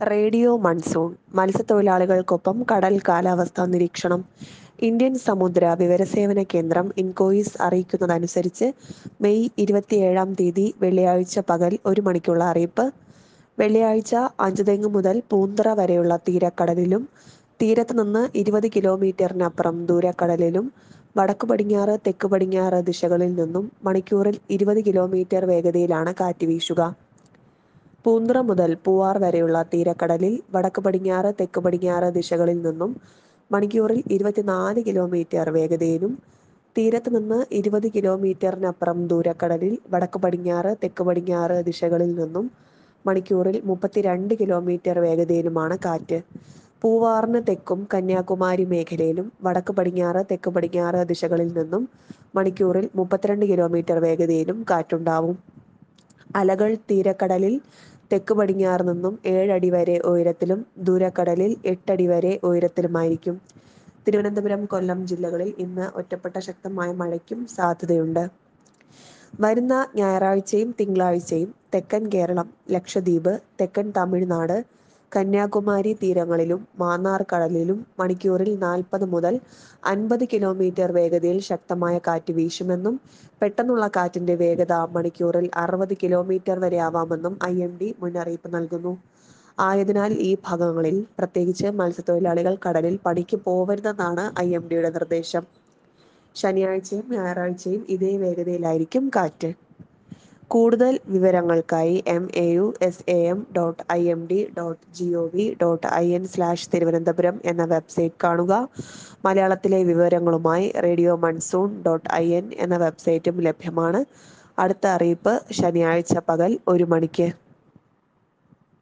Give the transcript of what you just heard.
radio monsoon മത്സ്യത്തൊഴിലാളികൾക്കൊപ്പം കടൽ കാലാവസ്ഥാ നിരീക്ഷണം ഇന്ത്യൻ സമുദ്ര വിവരസേവന കേന്ദ്രം ഇൻകോയിസ് അറിയിക്കുന്നതനുസരിച്ച് മെയ് ഇരുപത്തിയേഴാം തീയതി വെള്ളിയാഴ്ച പകൽ ഒരു മണിക്കുള്ള അറിയിപ്പ് വെള്ളിയാഴ്ച അഞ്ചുതെങ്ങ് മുതൽ പൂന്തറ വരെയുള്ള തീരക്കടലിലും തീരത്ത് നിന്ന് ഇരുപത് കിലോമീറ്ററിനപ്പുറം ദൂരക്കടലിലും വടക്കു പടിഞ്ഞാറ് തെക്ക് പടിഞ്ഞാറ് ദിശകളിൽ നിന്നും മണിക്കൂറിൽ ഇരുപത് കിലോമീറ്റർ വേഗതയിലാണ് കാറ്റ് വീശുക പൂന്തുറ മുതൽ പൂവാർ വരെയുള്ള തീരക്കടലിൽ വടക്ക് പടിഞ്ഞാറ് തെക്ക് പടിഞ്ഞാറ് ദിശകളിൽ നിന്നും മണിക്കൂറിൽ ഇരുപത്തിനാല് കിലോമീറ്റർ വേഗതയിലും തീരത്ത് നിന്ന് ഇരുപത് കിലോമീറ്ററിനപ്പുറം ദൂരക്കടലിൽ വടക്ക് പടിഞ്ഞാറ് തെക്ക് പടിഞ്ഞാറ് ദിശകളിൽ നിന്നും മണിക്കൂറിൽ മുപ്പത്തിരണ്ട് കിലോമീറ്റർ വേഗതയിലുമാണ് കാറ്റ് പൂവാറിന് തെക്കും കന്യാകുമാരി മേഖലയിലും വടക്ക് പടിഞ്ഞാറ് തെക്ക് പടിഞ്ഞാറ് ദിശകളിൽ നിന്നും മണിക്കൂറിൽ മുപ്പത്തിരണ്ട് കിലോമീറ്റർ വേഗതയിലും കാറ്റുണ്ടാവും അലകൾ തീരക്കടലിൽ തെക്ക് പടിഞ്ഞാറ് നിന്നും ഏഴടി വരെ ഉയരത്തിലും ദൂരക്കടലിൽ എട്ടടി വരെ ഉയരത്തിലുമായിരിക്കും തിരുവനന്തപുരം കൊല്ലം ജില്ലകളിൽ ഇന്ന് ഒറ്റപ്പെട്ട ശക്തമായ മഴയ്ക്കും സാധ്യതയുണ്ട് വരുന്ന ഞായറാഴ്ചയും തിങ്കളാഴ്ചയും തെക്കൻ കേരളം ലക്ഷദ്വീപ് തെക്കൻ തമിഴ്നാട് കന്യാകുമാരി തീരങ്ങളിലും മാന്നാർ കടലിലും മണിക്കൂറിൽ നാൽപ്പത് മുതൽ അൻപത് കിലോമീറ്റർ വേഗതയിൽ ശക്തമായ കാറ്റ് വീശുമെന്നും പെട്ടെന്നുള്ള കാറ്റിന്റെ വേഗത മണിക്കൂറിൽ അറുപത് കിലോമീറ്റർ വരെ ആവാമെന്നും ഐ എം ഡി മുന്നറിയിപ്പ് നൽകുന്നു ആയതിനാൽ ഈ ഭാഗങ്ങളിൽ പ്രത്യേകിച്ച് മത്സ്യത്തൊഴിലാളികൾ കടലിൽ പണിക്ക് പോവരുതെന്നാണ് ഐ എം ഡിയുടെ നിർദ്ദേശം ശനിയാഴ്ചയും ഞായറാഴ്ചയും ഇതേ വേഗതയിലായിരിക്കും കാറ്റ് കൂടുതൽ വിവരങ്ങൾക്കായി M A U S A M dot I M D dot G O V dot I N slash Thiruvananthapuram എന്ന വെബ്സൈറ്റ് കാണുക മലയാളത്തിലെ വിവരങ്ങളുമായി radio monsoon dot I N എന്ന വെബ്സൈറ്റും ലഭ്യമാണ് അടുത്ത അറിയിപ്പ് ശനിയാഴ്ച പകൽ ഒരു മണിക്ക്